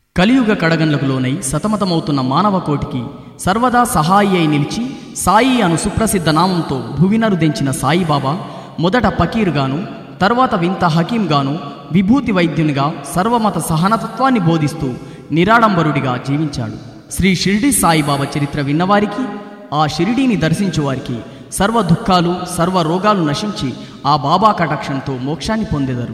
కలియుగ కడగండ్లకు లోనై సతమతమవుతున్న మానవ కోటికి సర్వదా సహాయి అయి నిలిచి సాయి అను సుప్రసిద్ధ నామంతో భువినరుదెంచిన సాయిబాబా మొదట పకీర్గాను తర్వాత వింత హకీంగాను విభూతి వైద్యునిగా సర్వమత సహనతత్వాన్ని బోధిస్తూ నిరాడంబరుడిగా జీవించాడు శ్రీ షిరిడి సాయిబాబా చరిత్ర విన్నవారికి ఆ షిరిడీని దర్శించువారికి సర్వ దుఃఖాలు సర్వ రోగాలు నశించి ఆ బాబా కటాక్షంతో మోక్షాన్ని పొందెదరు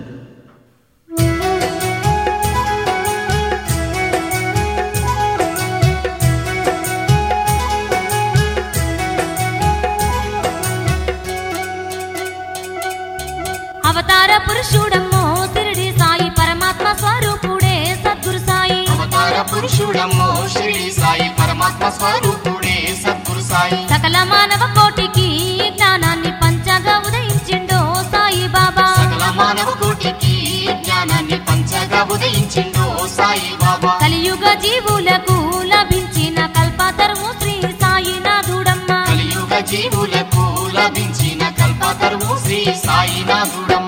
అవతార పురుషుడమ్మో తిరిడి సాయి పరమాత్మ స్వరూపుడే సద్గురు సాయి అవతార పురుషుడమ్మో షిరిడి సాయి పరమాత్మ స్వరూపుడే సద్గురు సాయి సకల మానవ కోటికి జ్ఞానాన్ని పంచగా ఉదయించిండో సాయి బాబా సకల మానవ కోటికి జ్ఞానాన్ని పంచగా ఉదయించిండు సాయి బాబా కలియుగ జీవులకు లభించిన కల్పతరువు శ్రీ సాయినాథుడమ్మ కలియుగ జీవులకు లభించిన కల్పతరువు శ్రీ సాయినాథుడమ్మ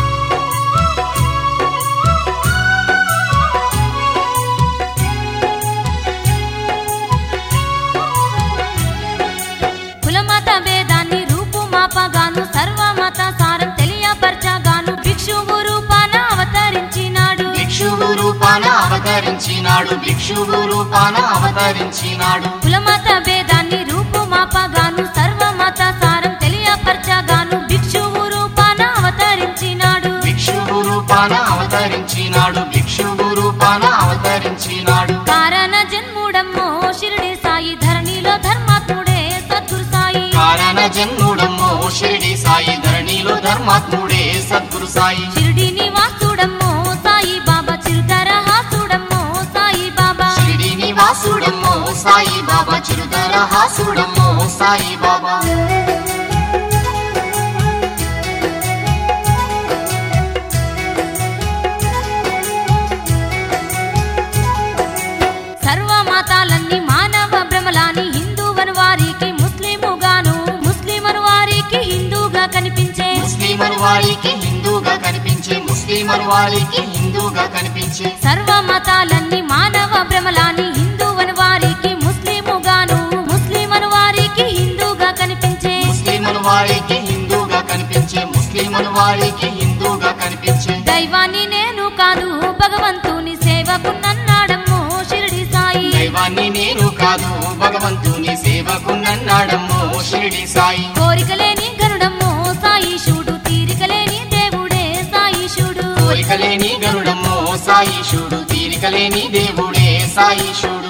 కులమత భేదాన్ని రూపుమాపగాను సర్వమత సారం తెలియపరచగాను భిక్షువు రూపాన అవతరించినాడు భిక్షువు రూపాన అవతరించినాడు భిక్షువు రూపాన అవతరించినాడు కులమత భేదాన్ని రూపుమాపగాను సర్వమత సారం తెలియపరచగాను భిక్షువు రూపాన అవతరించినాడు భిక్షువు రూపాన అవతరించినాడు భిక్షువు రూపాన అవతరించినాడు కారణ జన్ముడమ్మో షిరిడి సాయి ధరణిలో ధర్మాత్ముడే సద్గురు సాయి కారణ జన్ముడమ్మో షిరిడి సాయి ధరణిలో ధర్మాత్ముడే సద్గురు సాయి షిరిడి నివాసుడమ్మో సాయి బాబా చిరుతర హాసుడమ్మో సాయి బాబా షిరిడి నివాసుడమ్మో సాయి బాబా చిరుతర హాసుడమ్మో సాయి బాబా సర్వ మతాలన్నీ మానవ భ్రమలాని హిందూవను వారికి ముస్లిముగాను ముస్లిమను వారికి హిందూగా కనిపించే ముస్లిమన్ వారికి హిందూగా కనిపించే ముస్లిమన్ వారికి హిందూగా కనిపించే సర్వ మతాలన్నీ మానవ భ్రమలాని హిందూవను వారికి ముస్లిముగాను ముస్లిమను వారికి హిందూగా కనిపించే ముస్లిమన్ వారికి హిందూగా కనిపించే ముస్లిమన్ వారికి హిందూగా కనిపించే దైవాన్ని నేను కాదు భగవంతుని సేవకు నన్నాడమ్మో షిరిడి సాయి దైవాన్ని నేను కాదు భగవంతుని సేవకు నన్నాడమ్మో షిరిడి సాయి కోరికలేని గరుడమ్మో సాయిషుడు తీరికలేని దేవుడే సాయిషుడు కోరికలేని గరుడమ్మో సాయిషుడు తీరికలేని దేవుడే సాయిషుడు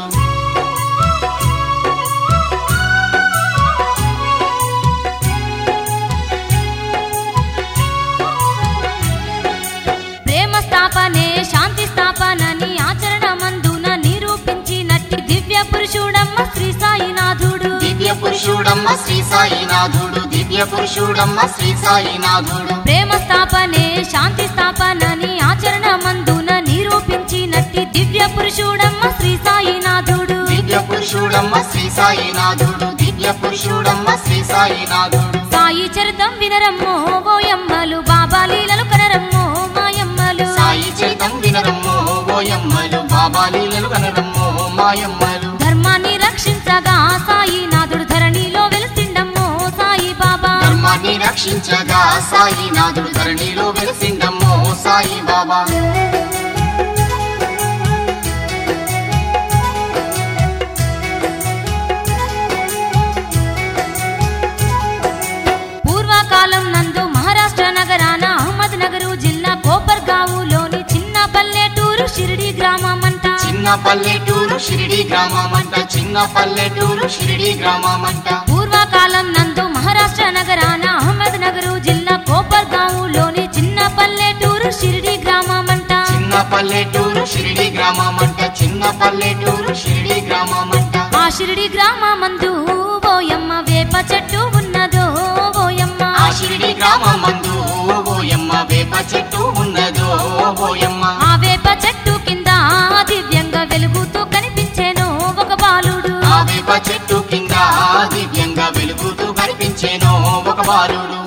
ప్రేమ స్థాపనే శాంతి స్థాపనని ఆచరణ మందున నిరూపించినట్టి దివ్య పురుషుడమ్మ శ్రీ సాయినాథుడు దివ్య పురుషుడమ్మ శ్రీ సాయినాథుడు దివ్య పురుషుడమ్మ శ్రీ సాయినాథుడు ప్రేమ స్థాపనే శాంతి స్థాపనని ఆచరణ మందున నిరూపించినట్టి దివ్య పురుషుడమ్మ శ్రీ సాయినాథుడు దివ్య పురుషుడమ్మ శ్రీ సాయినాథుడు దివ్య పురుషుడమ్మ శ్రీ సాయినాథుడు సాయి చరితం వినరమ్మో ఓయమ్మలు బాబా లీలలు కనరమ్మో మాయమ్మలు సాయి చరితం వినరమ్మో ఓయమ్మలు బాబా లీలలు కనరమ్మో మాయమ్మలు ధర్మాన్ని రక్షించగా సాయినాథుడు ధరణిలో వెలిసిండమ్మో సాయి బాబా ధర్మాన్ని రక్షించగా సాయినాథుడు ధరణిలో వెలిసిండమ్మో సాయి బాబా పూర్వకాలం నందు మహారాష్ట్ర నగరాన అహ్మద్ నగరు జిల్లా కోపర్గావులోని చిన్న పల్లెటూరు షిరిడి గ్రామమంట చిన్న పల్లెటూరు షిరిడి గ్రామమంట చిన్న పల్లెటూరు షిరిడి గ్రామమంట పూర్వకాలం నందు మహారాష్ట్ర నగరాన అహ్మద్ నగరు జిల్లా కోపర్గావులోని చిన్న పల్లెటూరు షిరిడి గ్రామమంట చిన్న పల్లెటూరు షిరిడి గ్రామమంట చిన్న పల్లెటూరు షిరిడి గ్రామమంట ఆ షిరిడి గ్రామమందు ఓయమ్మ వేప చెట్టు ఉన్నదో ఓయమ్మ ఆ షిరిడి గ్రామమందు ఓయమ్మ వేప చెట్టు ఉన్నదో ఓయమ్మ ఆ వేప చెట్టు కింద దివ్యంగా వెలుగుతూ కనిపించేను ఒక బాలుడు ఆ వేప చెట్టు కింద దివ్యంగా వెలుగుతూ కనిపించేనో ఒక బాలుడు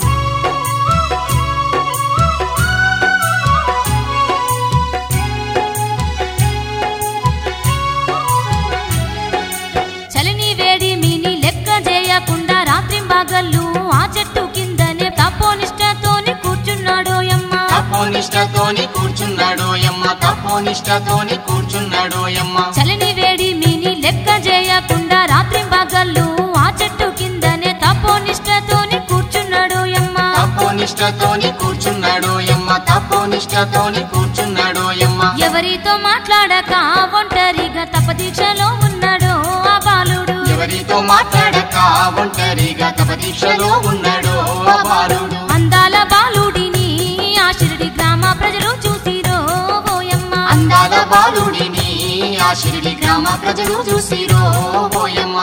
తపోనిష్టతోని కూర్చున్నాడోయమ్మ తపోనిష్టతోని కూర్చున్నాడోయమ్మ చలిని వేడి మీని లెక్క చేయకుండా రాత్రి పగళ్ళు ఆ చెట్టు కిందనే తపోనిష్టతోని కూర్చున్నాడు యమ్మ తపోనిష్టతోని కూర్చున్నాడోయమ్మ తపోనిష్టతోని కూర్చున్నాడోయమ్మ ఎవరితో మాట్లాడక ఒంటరిగా తపదీక్షలో ఉన్నాడో ఆ బాలుడు ఎవరితో మాట్లాడక ఒంటరిగా తపదీక్షలో ఉన్నాడో ఆ బాలుడు అందాల బాలుడిని ఆ షిరిడి గ్రామ ప్రజలు చూసిరో ఓయమ్మ అందాల బాలుడిని ఆ షిరిడి గ్రామ ప్రజలు చూసిరో పోయమ్మ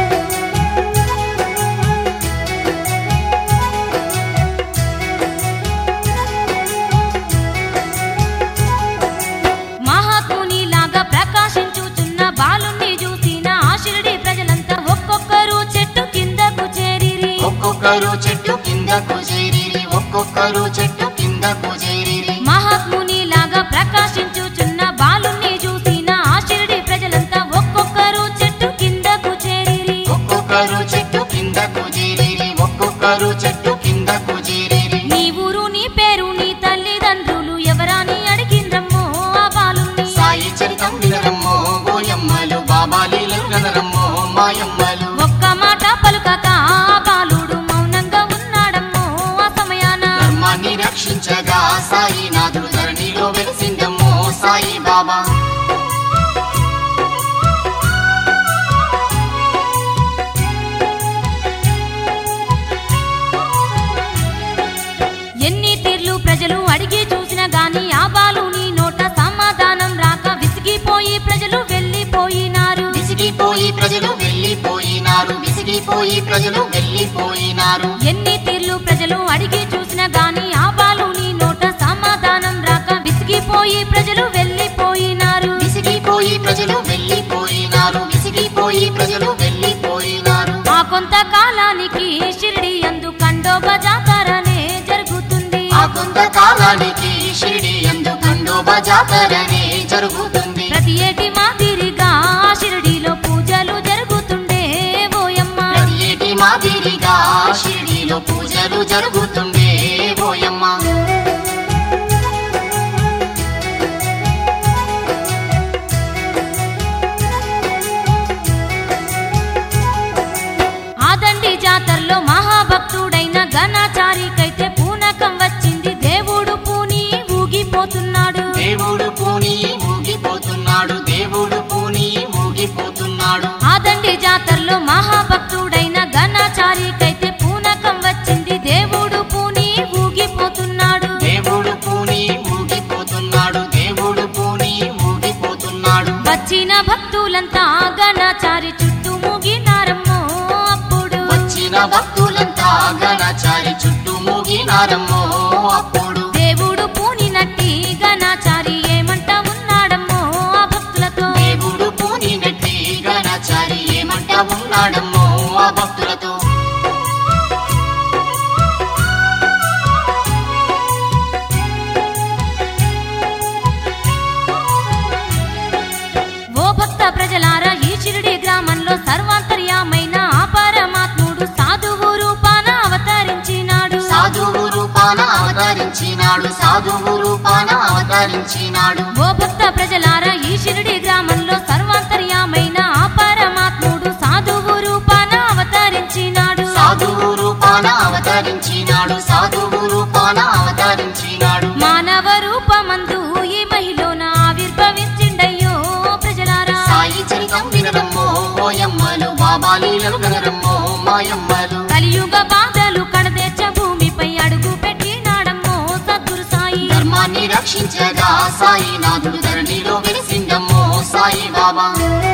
మహాత్ముని లాగా ప్రకాశించుచున్న బాలుణ్ణి చూసిన ఆ షిరిడి ప్రజలంతా ఒక్కొక్కరు చెట్టు కిందకు చేరిరి ఒక్కొక్కరు చెట్టు కిందకు చేరిరి ఒక్కొక్కరు చెట్టు కిందకు చేరిరి మహాత్ముని లాగా ప్రకాశించుచున్న బాలుణ్ణి చూసిన ఆ షిరిడి ప్రజలంతా ఒక్కొక్కరు చెట్టు కిందకు చేరిరి ఒక్కొక్కరు చెట్టు కిందకు చేరిరి ఒక్కొక్కరు చెట్టు కిందకు చేరిరి నీ ఊరు నీ పేరు నీ తల్లిదండ్రులు ఎవరాని అడిగిండ్రమ్మో ఆ బాలుణ్ణి సాయి చరితం వినరమ్మో ఓయమ్మలు బాబా లీలలు వినరమ్మో మాయమ్మలు ఒక్క మాట పలుకక ఆ బాలుడు మౌనంగా ఉన్నాడమ్మో ఆ సమయాన ధర్మాన్ని రక్షించగా సాయి నాథుడు ధరణిలో వెలిసిందమ్మో సాయి బాబా ఎన్ని తీర్లు ప్రజలు అడిగి చూసిన గాని ఆ బాలుని నోట సమాధానం రాక విసిగిపోయి ప్రజలు వెళ్ళిపోయినారు విసిగిపోయి ప్రజలు వెళ్ళిపోయినారు విసిగిపోయి ప్రజలు వెళ్ళిపోయినారు ఎన్ని తీర్లు ప్రజలు అడిగి చూసిన గాని ఆ బాలుని నోట సమాధానం రాక విసిగిపోయి ప్రజలు వెళ్ళిపోయినారు విసిగిపోయి ప్రజలు వెళ్ళిపోయినారు విసిగిపోయి ప్రజలు వెళ్ళిపోయినారు ఆ కొంతకాలానికి షిరిడి అందు కండోబ జాతరనే జరుగుతుంది ఆ కొంతకాలానికి షిరిడి ఎందు ఖండోబా జాతరనే జరుగుతుంది ప్రతి ఏటి మాదిరిగా ఆ షిరిడిలో పూజలు జరుగుతుండే ఓయమ్మ ప్రతి ఏటి మాదిరిగా షిరిడిలో పూజలు జరుగుతుండే ఓయమ్మ ఆ దండి జాతరలో మహాభక్తుడైన ఘనాచారికైతే పూనకం వచ్చింది దేవుడు పూని ఊగిపోతున్నాడు దేవుడు పూని ఊగిపోతున్నాడు దేవుడు పూని ఊగిపోతున్నాడు ఆ దండి జాతరలో మహాభక్తుడైన ఘనాచారికైతే పూనకం వచ్చింది దేవుడు పూని ఊగిపోతున్నాడు దేవుడు పూని ఊగిపోతున్నాడు దేవుడు పూని ఊగిపోతున్నాడు వచ్చిన భక్తులంతా ఘనాచారి చుట్టూ మూగినారమ్మో అప్పుడు వచ్చిన భక్తులంతా గణచారి చుట్టూ మూగినారమ్మో అప్పుడు దేవుడు పూని నట్టి ఘనాచారి ఏమంట ఉన్నాడమ్మో ఆ భక్తులతో దేవుడు పూని నెట్టి గణచారి ఏమంట ఉన్నాడమ్మో ఆ భక్తులతో ఓ భక్త ప్రజలారా ఈ షిరిడి గ్రామంలో సర్వాంతర్యామైన ఆ పరమాత్ముడు సాధువు రూపాన అవతరించినాడు సాధువు రూపాన అవతరించినాడు సాధువు రూపాన అవతరించినాడు ఓ భక్త ప్రజలారా ఈ షిరిడి గ్రామంలో సర్వాంతర్యామైన ఆ పరమాత్ముడు సాధువు రూపాన అవతరించినాడు సాధువు రూపాన అవతరించినాడు సాధువు రూపాన అవతరించినాడు మానవ రూపమందు ఈ మహిళన ఆవిర్భవించిండయ్యో ప్రజలారా సాయి చరితం వినరమ్మో ఓయమ్మలు బాబా లీలలు వినరమ్మో మాయమ్మలు కలియుగ బాధలు కడదేచ్చ భూమిపై అడుగు పెట్టినాడమ్మో సద్గురు సాయి ధర్మాన్ని రక్షించగా సాయి నాథుడు ధరణిలో వెలిసిందమ్మో సాయి బాబా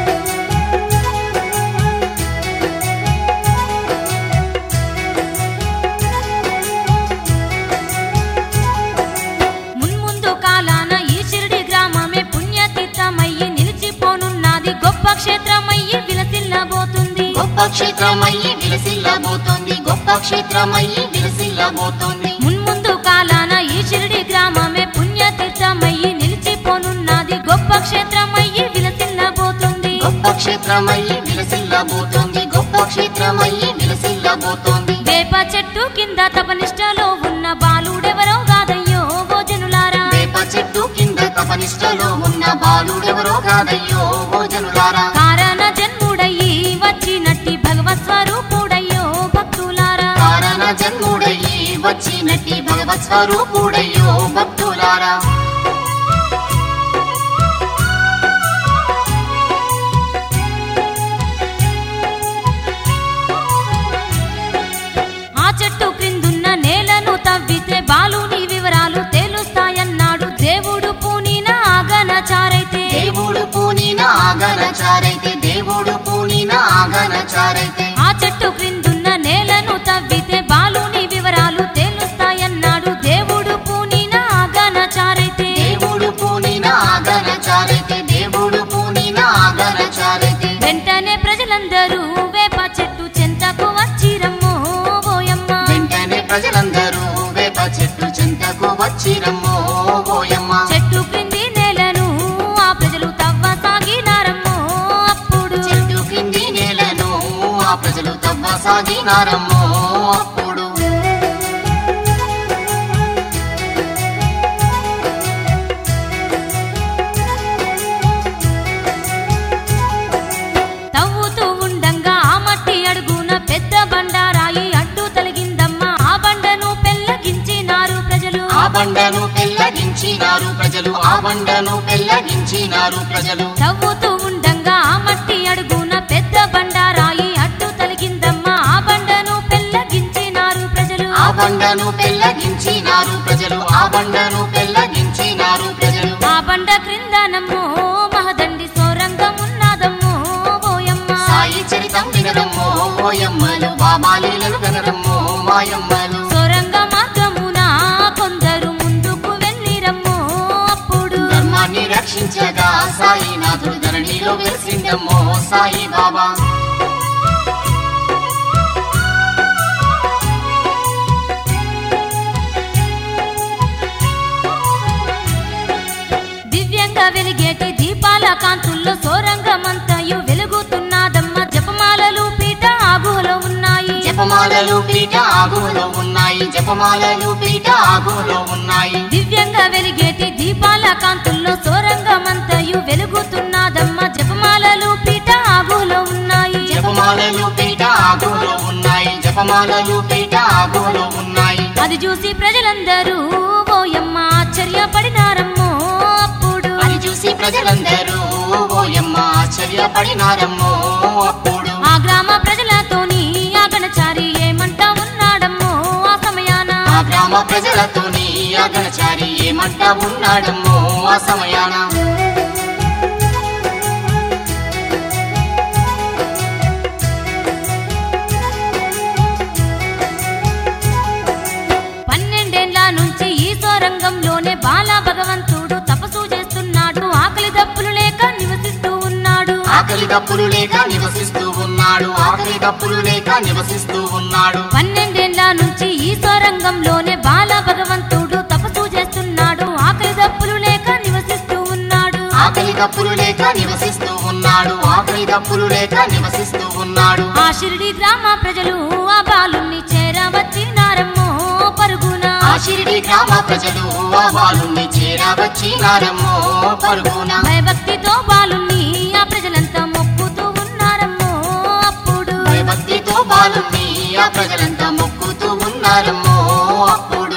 మున్ముందు కాలాన ఈ షిరిడి గ్రామమే పుణ్యతీర్థమయ్యి నిలిచిపోనున్నది గొప్ప క్షేత్రమయ్యి విలసిల్లబోతుంది గొప్ప క్షేత్రమయ్యి విలసిల్లబోతోంది గొప్ప క్షేత్రమయ్యి విలసిల్లబోతోంది మున్ముందు కాలాన ఈ షిరిడి గ్రామమే పుణ్యతీర్థమయ్యి నిలిచిపోనున్నది గొప్ప క్షేత్రమయ్యి విలసిల్లబోతుంది గొప్ప క్షేత్రమయ్యి విలసిల్లబోతోంది గొప్ప క్షేత్రమయ్యి విలసిల్లబోతోంది వేప చెట్టు కింద తపనిష్టలో ఉన్న బాలుడెవరో కాదయ్యో ఓ జనులారా ఉన్న బాలుడెవరో కాదయ్యో ఓ జనులారా కారణ జన్ముడయ్యి వచ్చినట్టి భగవత్ స్వరూపుడయ్యో భక్తులారా కారణ జన్ముడయ్యి వచ్చినట్టి భగవత్ స్వరూపుడయ్యో భక్తులారా ఆ చెట్టు క్రిందున్న నేలను తవ్వితే బాలుని వివరాలు తెలుస్తాయన్నాడు దేవుడు పూనిన ఆగనచారైతే దేవుడు పూనిన ఆగనచారైతే దేవుడు పూనిన ఆగనచారైతే ఆ చెట్టు క్రిందున్న నేలను తవ్వితే బాలుని వివరాలు తెలుస్తాయన్నాడు దేవుడు పూనిన ఆగనచారైతే దేవుడు పూనిన ఆగనచారైతే దేవుడు పూనిన ఆగనచారైతే వెంటనే ప్రజలందరూ వేప చెట్టు చెంతకు వచ్చిరమ్మో ఓయమ్మ వెంటనే ప్రజలందరూ వేప చెట్టు చెంతకు వచ్చిరమ్మో ఓయమ్మ చెట్టు క్రింది నేలను ఆ ప్రజలు తవ్వ సాగినారమ్మో అప్పుడు చెట్టు కింది నేలను ఆ ప్రజలు తవ్వసాగినారమ్మో అప్పుడు తవ్వుతూ ఉండంగా ఆ మట్టి అడుగున పెద్ద బండారాయి అడ్డు తొలగిందమ్మా ఆ బండను పెల్లగించినారు ప్రజలు ఆ బండను పెల్లగించినారు ప్రజలు ఆ బండను పెల్లగించినారు ప్రజలు తవ్వుతూ ఉండంగా ఆ మట్టి అడుగున పెద్ద బండారాయి అడ్డు తొలగిందమ్మా ఆ బండను పెల్లగించినారు ప్రజలు ఆ బండను పెల్లగించినారు ప్రజలు ఆ బండను పెల్లగించినారు ప్రజలు ఆ బండ క్రిందనమ్మో మహదండి సోరంగం ఉన్నదమ్మో ఓయమ్మ సాయి చరితం వినరమ్మో ఓయమ్మలు బామాలీలను వినరమ్మో మాయమ్మలు సొరంగ మార్గమున కొందరు ముందుకు వెళ్ళిరమ్మో అప్పుడు ధర్మాన్ని రక్షించగా సాయినాథుడు ధరణిలో వెలిసిందమ్మో సాయి బాబా దివ్యంగా వెలిగేటి దీపాల కాంతుల్లో సోరంగమంతయు వెలుగుతున్నదమ్మ జపమాలలు పీట ఆగులో ఉన్నాయి జపమాలలు పీట ఆగులో ఉన్నాయి జపమాలలు పీట ఆగులో ఉన్నాయి దివ్యంగా వెలిగేటి దీపాల కాంతుల్లో సోరంగమంతయు వెలుగుతున్నదమ్మ జపమాలలు పీట ఆగులో ఉన్నాయి జపమాలలు పీట ఆగులో ఉన్నాయి జపమాలలు పీట ఆగులో ఉన్నాయి అది చూసి ప్రజలందరూ ఓయమ్మ ఆశ్చర్యపడినారమ్మో అప్పుడు అది చూసి ప్రజలందరూ ఓయమ్మ ఆశ్చర్యపడినారమ్మో అప్పుడు ఆ గ్రామ ప్రజలతోని ఆగనచారి ఏమంటా ఉన్నాడమ్మో ఆ సమయాన ఆ గ్రామ ప్రజలతోని అగనచారి ఏమంటా ఉన్నాడమ్మో ఆ సమయాన పన్నెండేండ్ల నుంచి ఈ సోరంగంలోనే బాల భగవంతుడు తపస్సు చేస్తున్నాడు ఆకలి దప్పులు లేక నివసిస్తూ ఉన్నాడు ఆకలి దప్పులు లేక నివసిస్తూ ఉన్నాడు ఆకలి దప్పులు లేక నివసిస్తూ ఉన్నాడు పన్నెండేండ్ల నుంచి ఈ సోరంగంలోనే బాల భగవంతుడు తపస్సు చేస్తున్నాడు ఆకలి దప్పులు లేక నివసిస్తూ ఉన్నాడు ఆకలి దప్పులు లేక నివసిస్తూ ఉన్నాడు ఆకలి దప్పులు లేక నివసిస్తూ ఉన్నాడు ఆ షిరిడి గ్రామ ప్రజలు ఆ బాలుణ్ణి చేరవచ్చినారమ్మో పరుగున ఆ షిరిడి గ్రామ ప్రజలు ఆ బాలుని చేరవచ్చినారమ్మో పరుగున భయభక్తితో బాలుణ్ణి ఆ ప్రజలంతా మొక్కుతూ ఉన్నారమ్మో అప్పుడు భయభక్తితో బాలుని ఆ ప్రజలంతా మొక్కుతూ ఉన్నారమ్మో అప్పుడు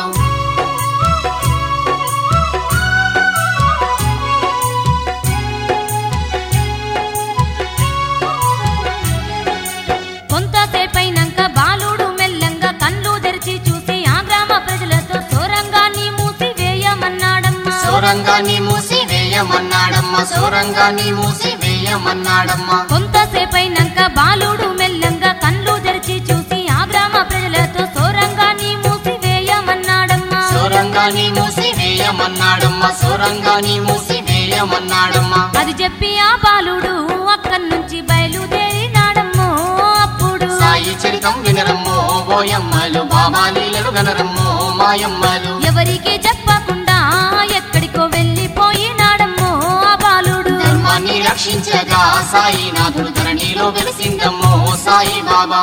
కొంతసేపైనాక బాలుడు మెల్లంగా కళ్ళు తెరిచి చూసి ఆ గ్రామ ప్రజలతో సోరంగాన్ని మూసి వేయమన్నాడమ్మా సోరంగాన్ని మూసి వేయమన్నాడమ్మ సోరంగాన్ని మూసి వేయమన్నాడమ్మ కొంతసేపైనాక బాలుడు మెల్లంగా కళ్ళు తెరిచి చూసి ఆ గ్రామ ప్రజలతో సోరంగాన్ని మూసి వేయమన్నాడమ్మా సోరంగాన్ని మూసి వేయమన్నాడమ్మ సోరంగాన్ని మూసి వేయమన్నాడమ్మ అది చెప్పి ఆ బాలుడు అక్కడి నుంచి బయలుదేరినాడమ్మో అప్పుడు సాయి చరితం వినరమ్మో ఓయమ్మలు బాబా లీలలు గనరమ్మో మాయమ్మలు ఎవరికి చెప్పకుండా ఎక్కడికో వెళ్ళిపోయినాడమ్మో ఆ బాలుడు ధర్మాన్ని రక్షించగా సాయినాథుడు ధరణిలో వెలిసిందమ్మో సాయి బాబా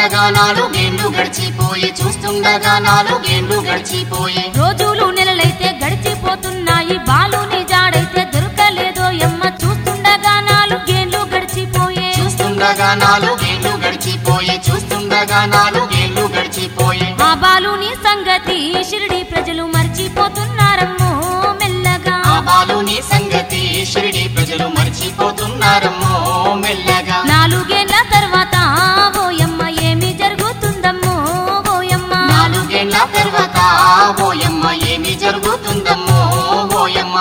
చూస్తుండగా నాలుగేండ్లు గడిచిపోయి చూస్తుండగా నాలుగేండ్లు గడిచిపోయి రోజులు నెలలైతే గడిచిపోతున్నాయి బాలుని జాడైతే దొరకలేదో ఎమ్మ చూస్తుండగా నాలుగేండ్లు గడిచిపోయే చూస్తుండగా నాలుగేండ్లు గడిచిపోయి చూస్తుండగా నాలుగేండ్లు గడిచిపోయి ఆ బాలుని సంగతి షిరిడి ప్రజలు మర్చిపోతున్నారమ్మో మెల్లగా ఆ బాలుని సంగతి షిరిడి ప్రజలు మర్చిపోతున్నారమ్మో మెల్లగా నాలుగేళ్ల తర్వాత ఓయమ్మ ఏమి జరుగుతుందమ్మో ఓయమ్మ నాలుగేళ్ల తర్వాత ఓయమ్మ ఏమి జరుగుతుందమ్మో ఓయమ్మ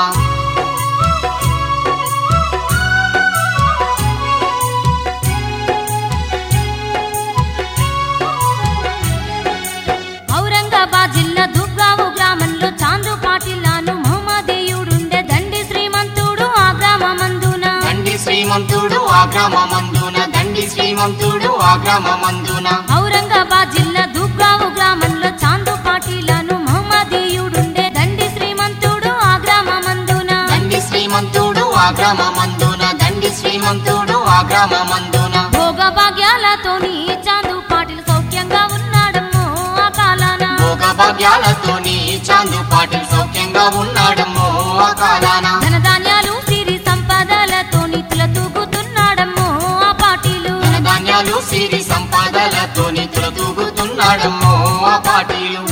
ఔరంగాబాద్ జిల్లా దుర్గావు గ్రామంలో చాందు పాటిల్లాను మహమ్మదీయుడుండే దండి శ్రీమంతుడు ఆ గ్రామమందున దండి శ్రీమంతుడు ఆ గ్రామమందున దండి శ్రీమంతుడు ఆ గ్రామమందున ఔరంగాబాద్ జిల్లా దుర్గావు గ్రామంలో చాందు పాటిల్లాను మహమ్మదీయుడుండే దండి శ్రీమంతుడు ఆ గ్రామమందున దండి శ్రీమంతుడు ఆ గ్రామమందున దండి శ్రీమంతుడు ఆ గ్రామమందున భోగ భాగ్యాలతోని చాందు పాటిల్ సౌఖ్యంగా ఉన్నాడమ్మో ఆ కాలాన భోగ భాగ్యాలతోని చాందు పాటిల్ సౌఖ్యంగా ఉన్నాడమ్మో ఆ కాలాన ధనధాన్యాలు సిరి సంపదలతోని తులతూగుతున్నాడమ్మో ఆ పాటిలు ధనధాన్యాలు సిరి సంపాదలతోని తులతూగుతున్నాడమ్మో ఆ పాటీలు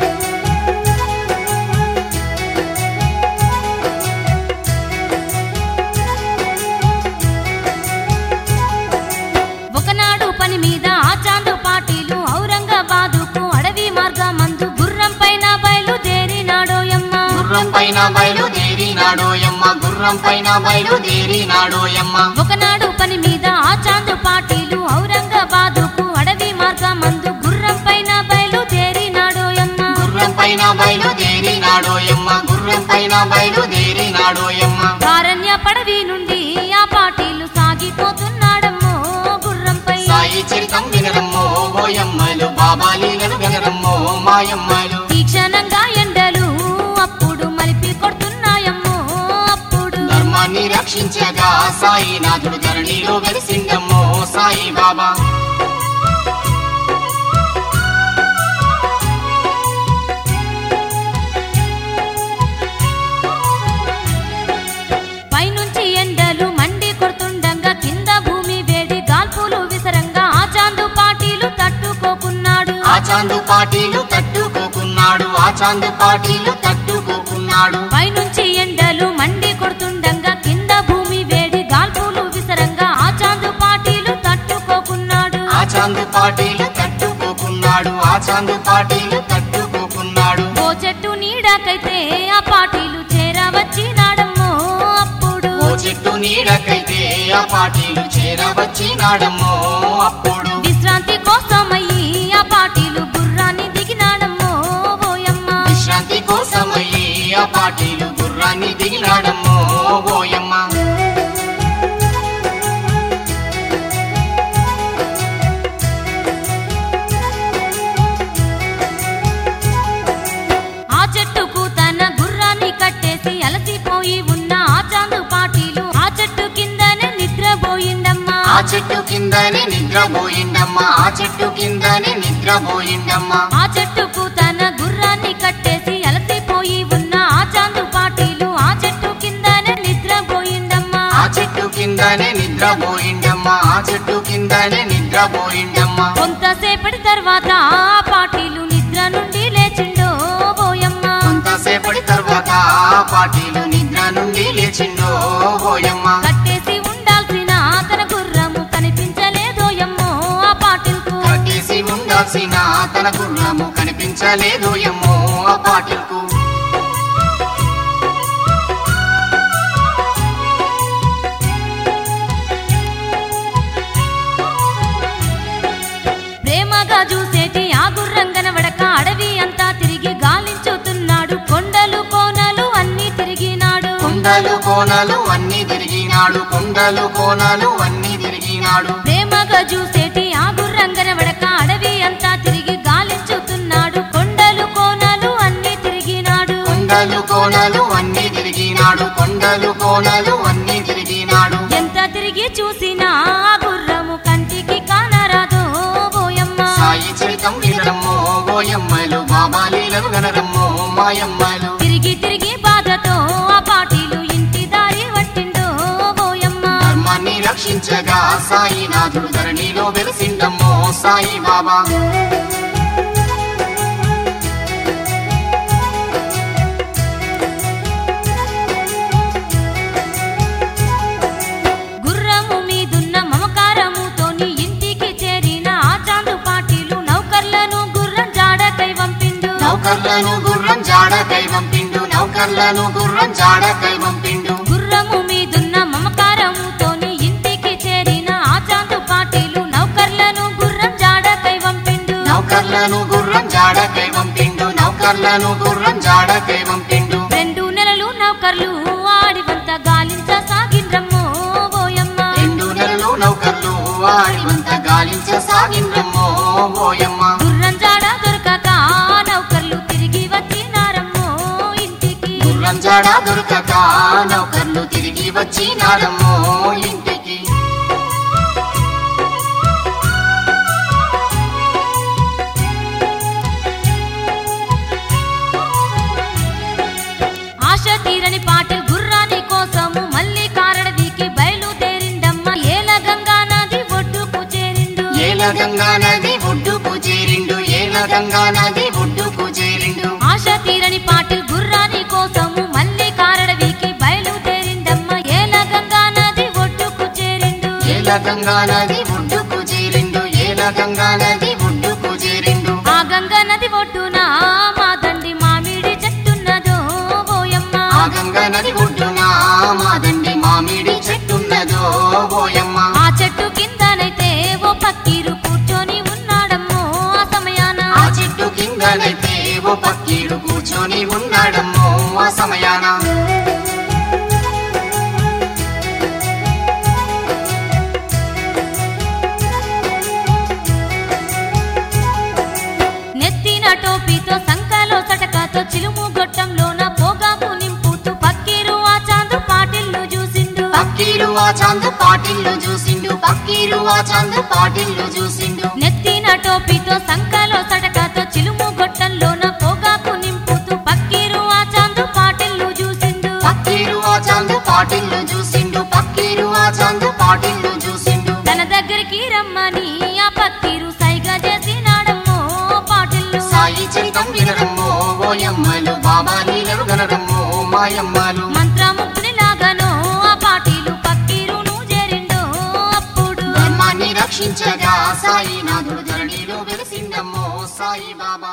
ఒకనాడు పని మీద ఆ చాందు పాటీలు ఔరంగాబాదుకు అడవి మార్గమందు గుర్రం పైన బయలుదేరినాడోయమ్మ గుర్రం పైన బయలుదేరినాడోయమ్మ గుర్రం పైన బయలుదేరినాడోయమ్మ ఒకనాడు పని మీద ఆ చాందు పాటీలు ఔరంగాబాదుకు అడవి మార్గమందు గుర్రం పైన బయలుదేరినాడోయమ్మ గుర్రం పైన బయలుదేరినాడోయమ్మ గుర్రం పైన బయలుదేరినాడోయమ్మ కారణ్య పడవి నుండి ఆ పాటీలు సాగిపోతున్నాడమ్మో గుర్రంపై సాయి చరితం వినరమ్మో ఓయమ్మలు బాబా లీలలు వినరమ్మో మాయమ్మలు తీక్షణంగా ఎండలు అప్పుడు మలిపి కొడుతున్నాయమ్మో అప్పుడు ధర్మాన్ని రక్షించగా సాయినాథుడు ధరణిలో వెలిసిండమ్మో సాయి బాబా పైనుంచి ఎండలు మండి కొడుతుండగా కింద భూమి వేడి గాల్పులు విసరంగా ఆ చాందు పాటీలు తట్టుకోకున్నాడు ఆ చాందు పాటీలు తట్టుకోకున్నాడు ఆ చాందు పాటీలు తట్టుకోకున్నాడు పైనుంచి ఎండలు మండి కొడుతుండగా కింద భూమి వేడి గాల్పులు విసరంగా ఆ చాందు పాటీలు తట్టుకోకున్నాడు ఆ చాందు పాటీలు తట్టుకోకున్నాడు ఆ చాందు పాటీలు తట్టుకోకున్నాడు ఓ చెట్టు నీడకైతే ఆ పాటీలు చేరవచ్చినాడమ్మో అప్పుడు ఓ చెట్టు నీడకైతే ఆ పాటీలు చేరవచ్చినాడమ్మో అప్పుడు విశ్రాంతి కోసమయ్యి ఆ పాటీలు గుర్రాన్ని దిగినాడమ్మో ఓయమ్మ విశ్రాంతి కోసమయ్యి ఆ పాటీలు గుర్రాన్ని దిగినాడమ్మో ఓయమ్మ ఆ చెట్టుకు తన గుర్రాన్ని కట్టేసి అలసిపోయి ఉన్న ఆ చాందు పాటీలు ఆ చెట్టు కిందనే నిద్రపోయిందమ్మా ఆ చెట్టు కిందనే నిద్రపోయిండమ్మా ఆ చెట్టు కిందనే నిద్రపోయిండమ్మా ఆ చెట్టుకు తన గుర్రాన్ని కట్టేసి అలసిపోయి ఉన్న ఆ చాందు పాటీలు ఆ చెట్టు కిందనే నిద్రపోయిందమ్మా ఆ చెట్టు కిందనే నిద్రపోయిండమ్మా ఆ చెట్టు కిందనే నిద్రపోయిండమ్మా కొంతసేపటి తర్వాత ఆ పాటీలు నిద్ర నుండి లేచిండో పోయమ్మ కొంతసేపటి తర్వాత ఆ పాటీలు నిద్ర నుండి లేచిండో ఓయమ్మ కట్టేసి ఉండాల్సిన తన గుర్రము కనిపించలేదోయమ్మో ఆ పాటిల్కు కట్టేసి ఉండాల్సిన తన గుర్రము కనిపించలేదు ఎమ్మో ఆ పాటిల్కు ప్రేమగా చూసేటి ఆ గుర్రం కనబడక అడవి అంతా తిరిగి గాలించుతున్నాడు కొండలు కోనలు అన్ని తిరిగినాడు కొండలు కోనలు అన్ని తిరిగినాడు కొండలు కోనలు అన్ని తిరిగినాడు ప్రేమగా చూసేటి ఆ గుర్రం కనబడక అడవి అంతా తిరిగి గాలించుతున్నాడు కొండలు కోనలు అన్ని తిరిగినాడు కొండలు కోనలు అన్ని తిరిగినాడు కొండలు కోనలు అన్ని తిరిగినాడు ఎంత తిరిగి చూసినా ఆ గుర్రము కంటికి కానరాదో ఓయమ్మ చరితం వినరమ్మో ఓయమ్మలు బాబా లీలలు గనరమ్మో మాయమ్మలు తిరిగి తిరిగి బాధతో ఆ పాటీలు ఇంటి దారి పట్టిండో ఓయమ్మ ధర్మాన్ని రక్షించగా సాయినాథుడు ధరణిలో వెలిసిండమ్మో సాయి బాబా గుర్రము మీదున్న మమకారముతోని ఇంటికి చేరిన ఆ చాందు పాటీలు నౌకర్లను గుర్రం జాడకై పంపిండు నౌకర్లను గుర్రం జాడ దైవం పిండు నౌకర్లను గుర్రం జాడ దైవం పిండు గుర్రము మీదున్న మమకారముతోని ఇంటికి చేరిన ఆ చాందు పాటీలు నౌకర్లను గుర్రం జాడకై పంపిండు నౌకర్లను గుర్రం జాడ దైవం పిండు నౌకర్లను గుర్రం జాడ దైవం పిండు రెండు నెలలు నౌకర్లు ఆడివంత గాలించ సాగిండ్రమ్మో ఓయమ్మ రెండు నెలలు నౌకర్లు వాడివంత గాలించ సాగిండ్రమ్మో ఓయమ్మ గుర్రం జాడ దొరకక నౌకర్లు తిరిగి వచ్చినారమ్మో ఇంటికి గుర్రం జాడ దొరకక నౌకర్లు తిరిగి వచ్చినారమ్మో ఇంటికి ఆశ తీరని పాటలు గుర్రాని కోసము మళ్ళీ కారడవికి బయలుదేరిండమ్మ ఏల గంగా నది ఒడ్డుకు చేరిండు ఏల గంగా నది ఒడ్డుకు చేరిండు ఏల గంగా నది ఒడ్డుకు చేరిండు ఆశ తీరని పాటలు గుర్రాని కోసము మళ్ళీ కారడవికి బయలుదేరిండమ్మ ఏల గంగా నది ఒడ్డుకు చేరిండు ఏల గంగా నది ఒడ్డుకు చేరిండు ఏల గంగా నది ఒడ్డుకు చేరిండు ఆ గంగా నది ఒడ్డున మా దండి మామిడి చెట్టున్నదో ఓయమ్మ ఆ గంగా నది ఒడ్డున మాదండి మామిడి చెట్టున్నదో ఓయమ్మ ఆ చెట్టు కిందనైతే ఓ పక్కీరు కూర్చొని ఉన్నాడమ్మో ఆ సమయాన ఆ చెట్టు కిందనైతే ఓ పక్కీడు కూర్చొని ఉన్నాడమ్మో ఆ సమయాన నెత్తిన టోపీతో సంకలో సటకాతో చిలుము గొట్టంలోన పోగాకు నింపుతూ పక్కీరు ఆ చాందు పాటిల్లు చూసిండు పక్కీరు ఆ చాందు పాటిల్లు చూసిండు పక్కీరు ఆ చాందు పాటిల్లు చూసిండు నెత్తిన టోపీతో సంకలో సటకాతో చిలుము గొట్టంలోన పోగాకు నింపుతూ పక్కీరు ఆ చాందు పాటిల్లు చూసిండు పక్కీరు ఆ చాందు పాటిల్లు చూసిండు పక్కీరు ఆ చాందు పాటిల్లు చూసిండు తన దగ్గరికి రమ్మని ఆ పక్కీరు సైగా చేసినాడమ్మో పాటిల్లు సాయి చరితం వినరమ్మో ఓయమ్మలు బాబా లీలలు గనరమ్మో మాయమ్మలు మంత్రముగ్ధుని లాగానో ఆ పాటీలు పక్కీరును చేరిండో అప్పుడు ధర్మాన్ని రక్షించగా సాయినాథుడు ధరణిలో వెలిసిండమ్మో సాయి బాబా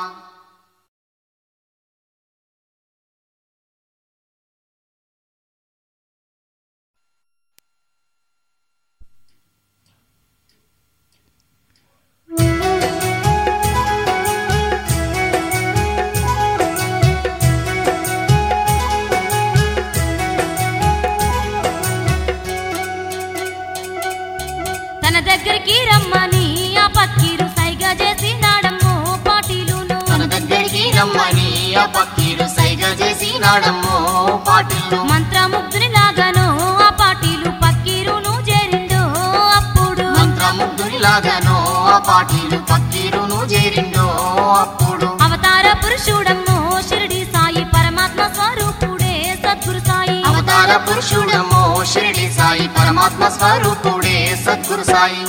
తన దగ్గరికి రమ్మని ఆ పక్కీరు సైగా చేసినాడమ్మో పాటీలును తన దగ్గరికి రమ్మని ఆ పక్కీరు సైగ చేసి నాడమ్మో పాటిల్లు మంత్రముగ్ధుని లాగానో ఆ పాటీలు పక్కీరును చేరిండో అప్పుడు మంత్రముగ్ధునిలాగానో ఆ పాటీలు పక్కీరును చేరిండో అప్పుడు అవతార పురుషుడమ్మో షిరిడి సాయి పరమాత్మ స్వరూపుడే సద్గురు సాయి అవతార పురుషుడమ్మో షిరిడి సాయి పరమాత్మ స్వరూపుడే సద్గురు సాయి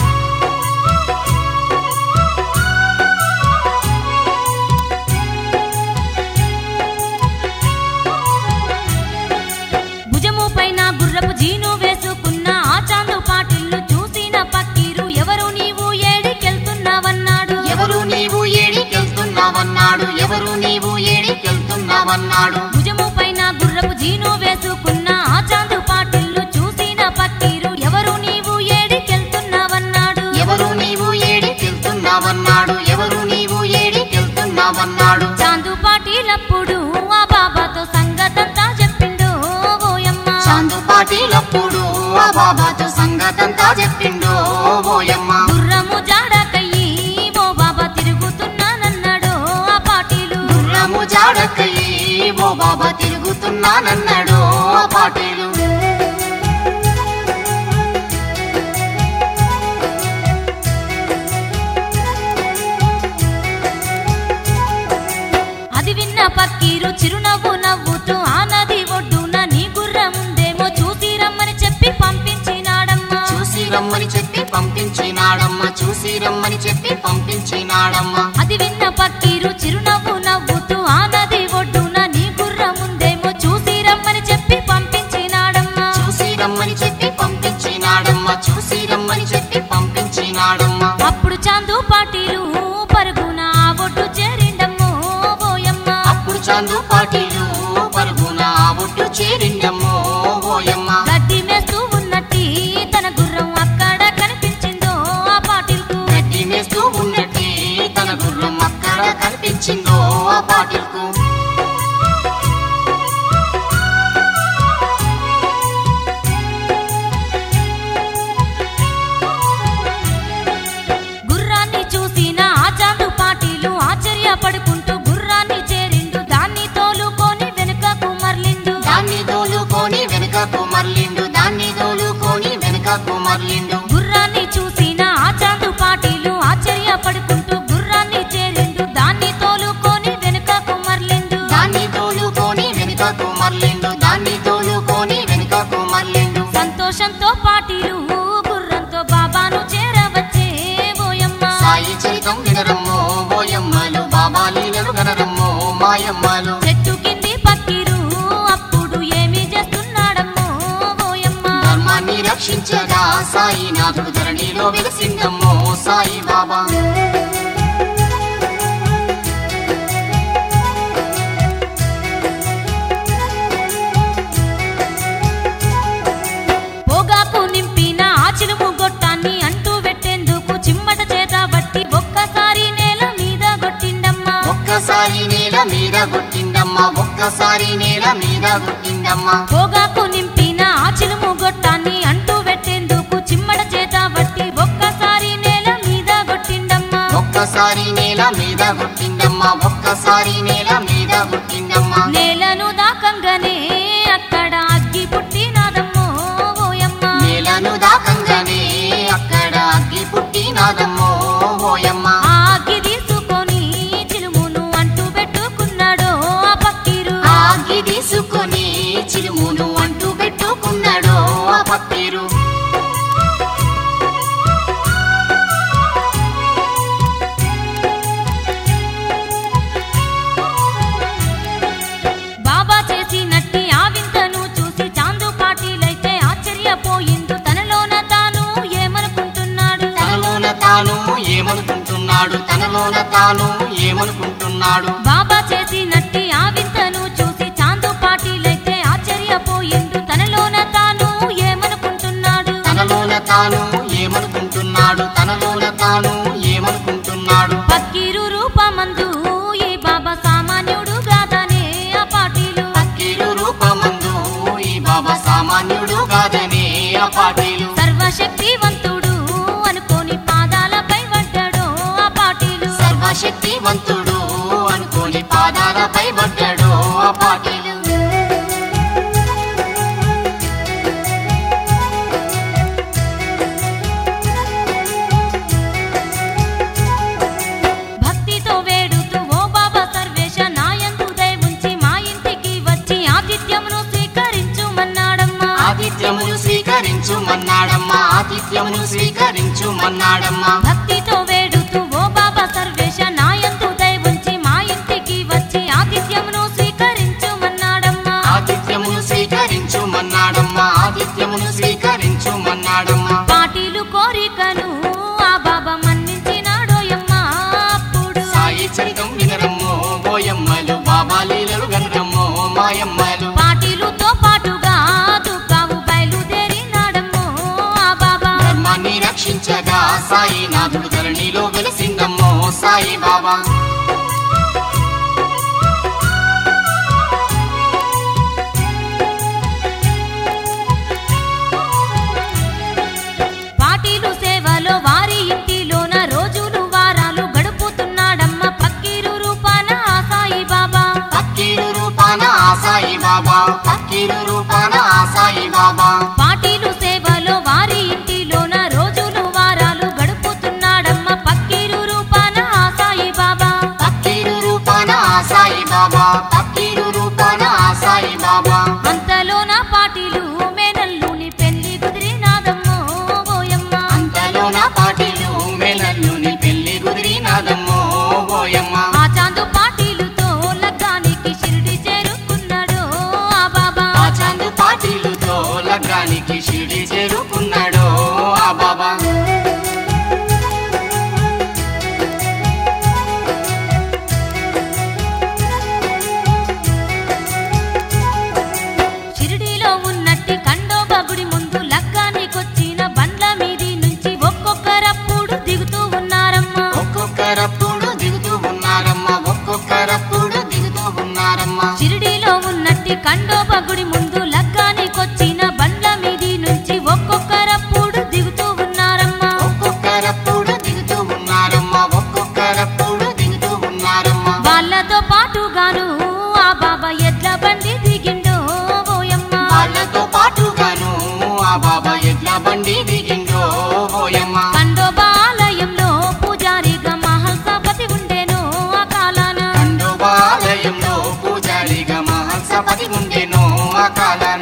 భుజము పైన గుర్రపు జీను వేసుకున్న ఆ చాందు పాటిల్లు చూసిన పక్కీరు ఎవరు నీవు ఏడికెళ్తున్నావన్నాడు ఎవరు నీవు ఏడికెళ్తున్నావన్నాడు ఎవరు నీవు ఏడికెళ్తున్నావన్నాడు భుజము పైన గుర్రపు జీను వేసుకున్న ఆ చాందు పాటిల్లు చూసిన పక్కీరు ఎవరు నీవు ఏడికెళ్తున్నావన్నాడు ఎవరు నీవు ఏడికెళ్తున్నావన్నాడు ఎవరు నీవు ఏడికెళ్తున్నావన్నాడు చాందు పాటిలప్పుడు ఆ బాబాతో సంగతంతా చెప్పిండు ఓయమ్మ చాందు పాటిలప్పుడు ఆ బాబాతో సంగతంతా చెప్పిండో ఓయమ్మ గుర్రము జాడకయ్యి ఓ బాబా తిరుగుతున్నానన్నాడు ఆ పాటీలు గుర్రము జాడకయ్యి ఓ బాబా తిరుగుతున్నానన్నాడు ఆ పాటీలు పంపించినాడమ్మ చూసి రమ్మని చెప్పి పంపించినాడమ్మ అది విన్న పక్కీరు చిరునవ్వు నవ్వుతూ ఆ నది ఒడ్డున నీ గుర్ర ముందేమో చూసి రమ్మని చెప్పి పంపించినాడమ్మా చూసి రమ్మని చెప్పి పంపించినాడమ్మ చూసి రమ్మని చెప్పి పంపించినాడమ్మ అప్పుడు చాందు పాటీలు పరుగున ఆ ఒడ్డు చేరిండమ్మో ఓయమ్మ అప్పుడు చందు పాటీలు పరుగున ఆ ఒడ్డు చేరిండమ్మో ఓయమ్మ గడ్డి మేస్తూ ఉన్నట్టి తన గుర్రం అక్కడ కనిపించిందో ఆ పాటిల్కు గడ్డి మేస్తూ ఉన్నట్టే తన గుర్రం అక్కడ కనిపించిందో ఆ పాటిల్కు గుర్రాన్ని చూసిన ఆ చాందు పాటీలు ఆశ్చర్యపడుకుంటూ గుర్రాన్ని చేరిండు దాన్ని తోలుకొని వెనుకకు మర్లిండు దాన్ని దోలుకొని వెనుకకు మర్లిండు దాన్ని దోలుకొని వెనుకకు మర్లిండు గుర్రాన్ని చూసిన ఆ చాందు పాటీలు ఆశ్చర్యపడుకుంటూ గుర్రాన్ని చేరిండు దాన్ని తోలుకొని వెనుకకు మర్లిండు దాన్ని తోలుకొని వెనుకకు మర్లిండు దాన్ని తోలుకొని వెనుకకు మర్లిండు సంతోషంతో పాటీలు గుర్రంతో బాబాను చేరవచ్చే ఓయమ్మ సాయి చరితం వినరమ్మో ఓయమ్మలు బాబా లీలలు గనరమ్మో మాయమ్మలు చెట్టు కింది పక్కిరు అప్పుడు ఏమి చేస్తున్నాడమ్మో ఓయమ్మ ధర్మాన్ని రక్షించగా సాయి నాథుడు ధరణిలో వెలిసిందమ్మో సాయి బాబా పొగాకు నింపిన ఆచిలుము గొట్టాన్ని అంటూ పెట్టేందుకు చిమ్మట చేత బట్టి ఒక్కసారి నేల మీద కొట్టిండమ్మా ఒక్కసారి నేల మీద గుట్టిందమ్మా ఒక్కసారి నేల మీద గుట్టిందమ్మా పొగాకు నింపిన ఆచిలుము గొట్టాన్ని అంటూ పెట్టేందుకు చిమ్మట చేత బట్టి ఒక్కసారి నేల మీద కొట్టిండమ్మా ఒక్కసారి నేల మీద గుట్టిందమ్మా ఒక్కసారి నేల మీద గుట్టిందమ్మా నేలను దాకంగానే అక్కడ అగ్గి పుట్టినాదమ్మో ఓయమ్మ నేలను దాకంగానే అక్కడ అగ్గి పుట్టినాదమ్మో ఓయమ్మ ఆ అగ్గి తీసుకొని చిలుమును అంటూ పెట్టుకున్నాడో ఆ పక్కీరు ఆ అగ్గి తీసుకొని చిరుమును అంటూ పెట్టుకున్నాడో ఆ పక్కీరు బాబా చేసినట్టి ఆ వింతను చూసి చాందు పాటీలైతే ఆశ్చర్యపోయిండు తనలోన తాను ఏమనుకుంటున్నాడు తనలోన తాను ఏమనుకుంటున్నాడు తనలోన తాను ఏమనుకుంటున్నాడు బాబా చేసినట్టి ఆ వింతను చూసి చాందు పాటీలైతే ఆశ్చర్యపోయిండు తనలోన తాను ఏమనుకుంటున్నాడు తనలోన తాను ఏమనుకుంటున్నాడు తనలోన తాను ఏమనుకుంటున్నాడు పక్కీరు రూపమందు ఈ బాబా సామాన్యుడు కాదనే ఆ పాటీలు పక్కీరు రూపమందు ఈ బాబా సామాన్యుడు కాదనే ఆ పాటీలు సర్వశక్తివంతుడు అనుకోని పాదాలపై పడ్డాడో ఆ పాటీలు సర్వశక్తివంతుడు అనుకోని పాదాలపై పడ్డాడు ఆ పాటీలు భక్తితో వేడుతూ ఓ బాబా సర్వేశ నాయందు దయవుంచి మా ఇంటికి వచ్చి ఆతిథ్యమును స్వీకరించుమన్నాడమ్మా ఆతిథ్యమును స్వీకరించుమన్నాడమ్మా ఆతిథ్యమును స్వీకరించుమన్నాడమ్మా భక్తితో వేడుతూ ఓ బాబా సర్వేశ నాయందు దయవుంచి మా ఇంటికి వచ్చి ఆతిథ్యమును స్వీకరించుమన్నాడమ్మా ఆతిథ్యమును స్వీకరించుమన్నాడమ్మా ఆతిథ్యమును స్వీకరించుమన్నాడమ్మా పాటీలు కోరికను ఆ బాబా మన్నించినాడోయమ్మా అప్పుడు సాయి చరితం వినరమ్మో బోయమ్మలు బాబా లీలలు గనరమ్మో మాయమ్మలు పాటీలుతో పాటుగా దుఃఖావు బయలుదేరినాడమ్మో ఆ బాబా ధర్మాన్ని రక్షించగా సాయి నాథుడు ధరణిలో వెలిసిందమ్మో సాయి బాబా పాటీలు సేవలో వారి ఇంటిలోన రోజులు వారాలు గడుపుతున్నాడమ్మ పక్కీరు రూపాన ఆ సాయి బాబా పక్కీరు రూపాన ఆ సాయి బాబా పక్కీరు రూపాన ఆ సాయి బాబా పాటీలు సేవలో వారి ఇంటిలోన రోజులు వారాలు గడుపుతున్నాడమ్మ పక్కీరు రూపాన ఆ సాయి బాబా పక్కీరు రూపాన ఆ సాయి బాబా పక్కీరు రూపాన ఆ సాయి బాబా అంతలోన పాటీలు మేనల్లుని పెళ్లి కుదిరినాదమ్మో ఓయమ్మ అంతలోన కాలానికి షిరిడి చేరుకున్నాడో ఆ బాబా షిరిడీలో ఉన్నట్టి కండోబా గుడి ముందు లగ్గానికొచ్చిన బండ్ల మీది నుంచి ఒక్కొక్కరప్పుడు దిగుతూ ఉన్నారమ్మా ఒక్కొక్కరప్పుడు దిగుతూ ఉన్నారమ్మా ఒక్కొక్కరప్పుడు దిగుతూ ఉన్నారమ్మా షిరిడీలో ఉన్నట్టి కండోబా గుడి ముందు లగ్గానికొచ్చిన బండ్ల మీది నుంచి ఒక్కొక్కరప్పుడు దిగుతూ ఉన్నారమ్మా ఒక్కొక్కరప్పుడు దిగుతూ ఉన్నారమ్మా ఒక్కొక్కరప్పుడు దిగుతూ ఉన్నారమ్మా వాళ్ళతో పాటుగాను ఆ బాబా ఎడ్ల బండి దిగిండో ఓయమ్మ వాళ్ళతో పాటుగాను ఆ బాబా ఎడ్ల బండి దిగిండ్రో ఓయమ్మ కండోబా ఆలయంలో పూజారిగా మహల్సాపతి ఉండేను ఆ కాలాన ఖండోబాలయంలో పూజారిగా మహల్సపతి ఉండెనో ఆ కాలాన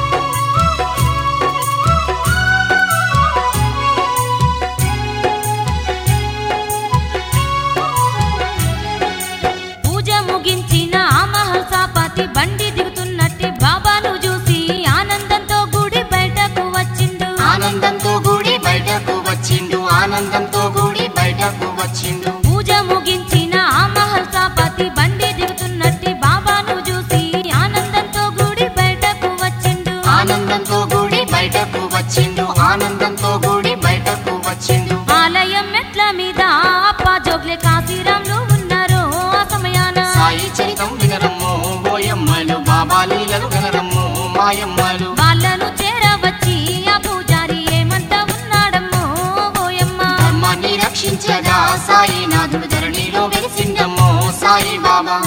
పూజ ముగించిన ఆ మహల్సాపతి బండి దిగుతున్నట్టి బాబాను చూసి ఆనందంతో గుడి బయటకు వచ్చిండు ఆనందంతో గుడి బయటకు వచ్చిండు ఆనందంతో గుడి బయటకు వచ్చిండు పూజ ముగించిన ఆ మహల్సాపతి బండి దిగుతున్నట్టి బాబాను చూసి ఆనందంతో గుడి బయటకు వచ్చిండు ఆనందంతో గుడి బయటకు వచ్చిండు ఆనందంతో గుడి బయటకు వచ్చిండు ఆలయం మెట్ల మీద అప్ప జోగ్లే కాశీరాంలు ఉన్నారు ఆ సమయాన సాయి చరితం వినరమ్ము ఓయమ్మలు బాబా లీలలు వినరమ్ము మాయమ్మలు వాళ్ళను చేరవచ్చి ఆ పూజారి ఏమంట ఉన్నాడమ్మో ఓయమ్మ ధర్మాన్ని రక్షించగా సాయినాథుడు ధరణిలో వెలిసిండమ్మో సాయి బాబా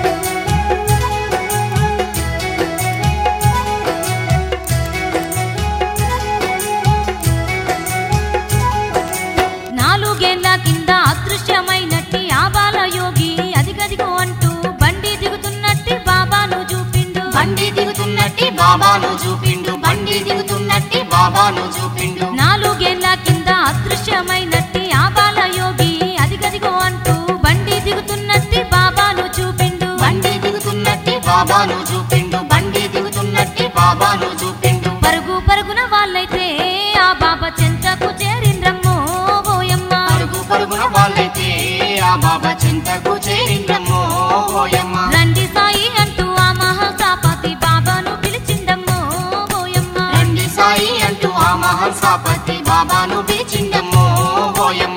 నాలుగేళ్ల కింద అదృశ్యమైనట్టి ఆ బాలయోగి అదిగదిగో అంటూ బండి దిగుతున్నట్టి బాబాను చూపిండు బండి దిగుతున్నట్టి బాబాను చూపిండు బండి దిగుతున్నట్టి బాబాను చూపిండు నాలుగేళ్ల కింద అదృశ్యమైనట్టి ఆ బాలయోగి అదిగదిగో అంటూ బండి దిగుతున్నట్టి బాబాను చూపిండు బండి దిగుతున్నట్టి బాబాను చూపిండు బండి దిగుతున్నట్టి బాబాను చూపిండు పరుగు పరుగున వాళ్ళైతే ఆ బాబా చెంతకు చేరిండ్రమ్మో ఓయమ్మ పరుగు పరుగున వాళ్ళైతే ఆ బాబా చింతకు చేరిండమ్మో ఓయమ్మ రండి సాయి అంటూ ఆ మహాసాపతి బాబాను పిలిచిండమ్మో ఓయమ్మ రండి సాయి అంటూ ఆ మహల్సాపతి బాబాను పిలిచిండమ్మో ఓయమ్మ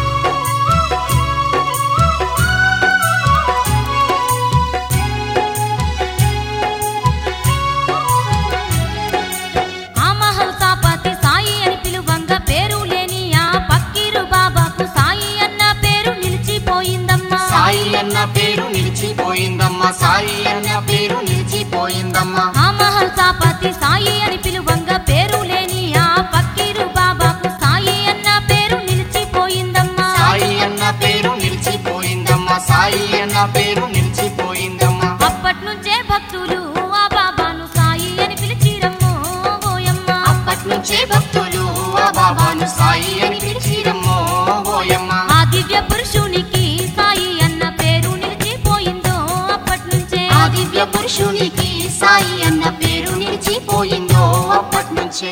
ఆ మహల్సాపతి సాయి అని పిలువంగా పేరు లేని ఆ పక్కీరు బాబాకు సాయి అన్న పేరు నిలిచిపోయిందమ్మా సాయి అన్న పేరు నిలిచిపోయిందమ్మా సాయి అన్న పేరు నిలిచిపోయిందమ్మా ఆ మహల్సాపతి సాయి అని పిలువంగా పేరు లేని ఆ పక్కీరు బాబాకు సాయి అన్న పేరు నిలిచిపోయిందమ్మా సాయి అన్న పేరు నిలిచిపోయిందమ్మా సాయి అన్న పేరు నిలిచిపోయిందమ్మా అప్పట్నుంచే భక్తులు ఆ బాబాను సాయి అని పిలిచిరమ్మో ఓయమ్మ అప్పట్నుంచే భక్తులు ఆ బాబాను సాయి అని పిలిచిరమ్మో ఓయమ్మ ఆ దివ్య పురుషునికి సాయి అన్న పేరు నిలిచిపోయిందో అప్పట్నుంచే ఆ దివ్య పురుషునికి సాయి అన్న పేరు నిలిచిపోయిందో అప్పట్నుంచే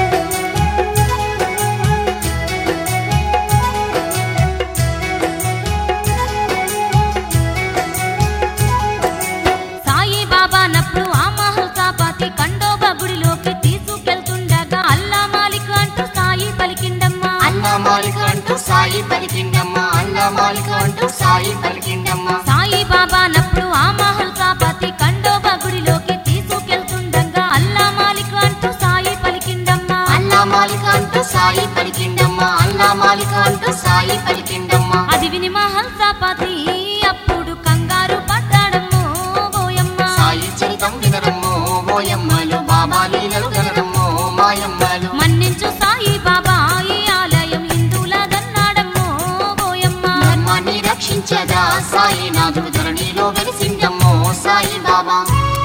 సాయి బాబా నప్పుడు ఆ మహల్సాపతి కండోబా గుడిలోకి తీసుకెళ్తుండగా అల్లా మాలిక్ అంటూ సాయి పలికిండమ్మా అల్లా మాలిక అంటూ సాయి పలికిండమ్మా అల్లా మాలిక అంటూ సాయి పలికిండమ్మా సాయి బాబా నప్పుడు ఆ మహల్సాపతి కండోబా గుడిలోకి తీసుకెళ్తుండగా అల్లా మాలిక్ అంటూ సాయి పలికిండమ్మా అల్లా మాలిక అంటూ సాయి పలికిండమ్మా అల్లా మాలిక అంటూ సాయి పలికిండమ్మా అది విని మహల్సాపతి అప్పుడు కంగారు పడ్డాడమ్మో ఓయమ్మ సాయి చరితం వినరమ్మో ఓయమ్మలు బాబా లీలలు గనరమ్మో మాయమ్మలు మన్నించు సాయి బాబా ఈ ఆలయం హిందువులదన్నాడమ్మో ఓయమ్మ ధర్మాన్ని రక్షించగా సాయినాథుడు ధరణిలో వెలిసిండమ్మో సాయి బాబా